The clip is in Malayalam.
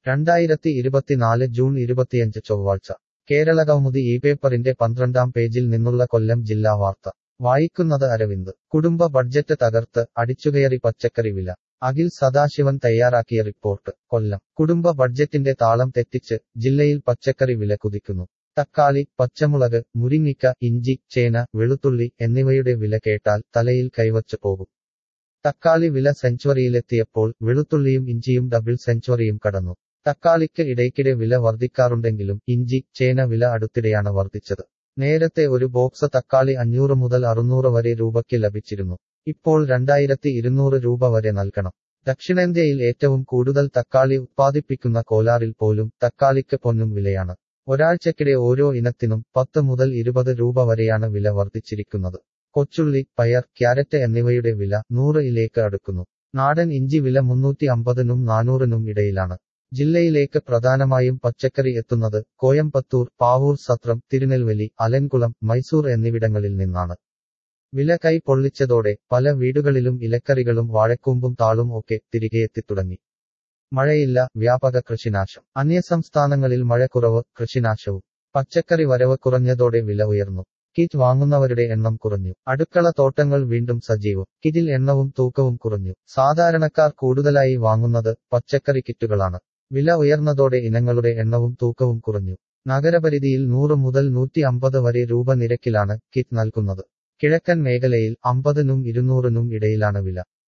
രണ്ടായിരത്തി ഇരുപത്തിനാല് ജൂൺ ഇരുപത്തിയഞ്ച് ചൊവ്വാഴ്ച കേരള കൗമുദി ഈ പേപ്പറിന്റെ പന്ത്രണ്ടാം പേജിൽ നിന്നുള്ള കൊല്ലം ജില്ലാ വാർത്ത വായിക്കുന്നത് അരവിന്ദ് കുടുംബ ബഡ്ജറ്റ് തകർത്ത് അടിച്ചുകയറി പച്ചക്കറി വില അഖിൽ സദാശിവൻ തയ്യാറാക്കിയ റിപ്പോർട്ട് കൊല്ലം കുടുംബ ബഡ്ജറ്റിന്റെ താളം തെറ്റിച്ച് ജില്ലയിൽ പച്ചക്കറി വില കുതിക്കുന്നു തക്കാളി പച്ചമുളക് മുരിങ്ങിക്ക ഇഞ്ചി ചേന വെളുത്തുള്ളി എന്നിവയുടെ വില കേട്ടാൽ തലയിൽ കൈവച്ച് പോകും തക്കാളി വില സെഞ്ചുറിയിലെത്തിയപ്പോൾ വെളുത്തുള്ളിയും ഇഞ്ചിയും ഡബിൾ സെഞ്ചുറിയും കടന്നു തക്കാളിക്ക് ഇടയ്ക്കിടെ വില വർദ്ധിക്കാറുണ്ടെങ്കിലും ഇഞ്ചി ചേന വില അടുത്തിടെയാണ് വർദ്ധിച്ചത് നേരത്തെ ഒരു ബോക്സ് തക്കാളി അഞ്ഞൂറ് മുതൽ അറുന്നൂറ് വരെ രൂപയ്ക്ക് ലഭിച്ചിരുന്നു ഇപ്പോൾ രണ്ടായിരത്തി ഇരുന്നൂറ് രൂപ വരെ നൽകണം ദക്ഷിണേന്ത്യയിൽ ഏറ്റവും കൂടുതൽ തക്കാളി ഉത്പാദിപ്പിക്കുന്ന കോലാറിൽ പോലും തക്കാളിക്ക് പൊന്നും വിലയാണ് ഒരാഴ്ചക്കിടെ ഓരോ ഇനത്തിനും പത്ത് മുതൽ ഇരുപത് രൂപ വരെയാണ് വില വർദ്ധിച്ചിരിക്കുന്നത് കൊച്ചുള്ളി പയർ ക്യാരറ്റ് എന്നിവയുടെ വില നൂറ് ഇലേക്ക് അടുക്കുന്നു നാടൻ ഇഞ്ചി വില മുന്നൂറ്റി അമ്പതിനും നാനൂറിനും ഇടയിലാണ് ജില്ലയിലേക്ക് പ്രധാനമായും പച്ചക്കറി എത്തുന്നത് കോയമ്പത്തൂർ പാവൂർ സത്രം തിരുനെൽവേലി അലൻകുളം മൈസൂർ എന്നിവിടങ്ങളിൽ നിന്നാണ് വില കൈ പൊള്ളിച്ചതോടെ പല വീടുകളിലും ഇലക്കറികളും വാഴക്കൂമ്പും താളും ഒക്കെ തിരികെ എത്തിത്തുടങ്ങി മഴയില്ല വ്യാപക കൃഷിനാശം അന്യസംസ്ഥാനങ്ങളിൽ മഴ കുറവ് കൃഷിനാശവും പച്ചക്കറി വരവ് കുറഞ്ഞതോടെ വില ഉയർന്നു കിറ്റ് വാങ്ങുന്നവരുടെ എണ്ണം കുറഞ്ഞു അടുക്കള തോട്ടങ്ങൾ വീണ്ടും സജീവം കിറ്റിൽ എണ്ണവും തൂക്കവും കുറഞ്ഞു സാധാരണക്കാർ കൂടുതലായി വാങ്ങുന്നത് പച്ചക്കറി കിറ്റുകളാണ് വില ഉയർന്നതോടെ ഇനങ്ങളുടെ എണ്ണവും തൂക്കവും കുറഞ്ഞു നഗരപരിധിയിൽ നൂറ് മുതൽ നൂറ്റി അമ്പത് വരെ രൂപ നിരക്കിലാണ് കിറ്റ് നൽകുന്നത് കിഴക്കൻ മേഖലയിൽ അമ്പതിനും ഇരുന്നൂറിനും ഇടയിലാണ് വില